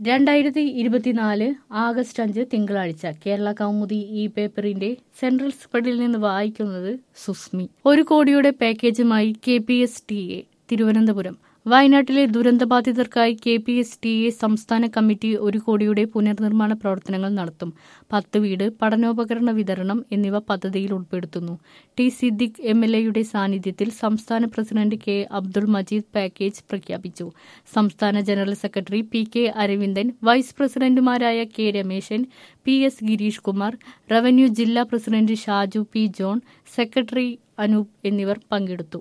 രണ്ടായിരത്തി ഇരുപത്തിനാല് ആഗസ്റ്റ് അഞ്ച് തിങ്കളാഴ്ച കേരള കൗമുദി ഈ പേപ്പറിന്റെ സെൻട്രൽ സ്പ്രെഡിൽ നിന്ന് വായിക്കുന്നത് സുസ്മി ഒരു കോടിയുടെ പാക്കേജുമായി K P S T A Thiruvananthapuram വയനാട്ടിലെ ദുരന്തബാധിതർക്കായി K P S T A സംസ്ഥാന കമ്മിറ്റി ഒരു കോടിയുടെ പുനർനിർമ്മാണ പ്രവർത്തനങ്ങൾ നടത്തും പത്ത് വീട് പഠനോപകരണ വിതരണം എന്നിവ പദ്ധതിയിൽ ഉൾപ്പെടുത്തുന്നു ടി സിദ്ദിഖ് എം എൽ എയുടെ സാന്നിധ്യത്തിൽ സംസ്ഥാന president K Abdul Majeed package പ്രഖ്യാപിച്ചു സംസ്ഥാന general secretary P K Aravindan vice പ്രസിഡന്റുമാരായ K Rameshan P S Gireesh Kumar revenue ജില്ലാ president Shaju P John secretary Anoop എന്നിവർ പങ്കെടുത്തു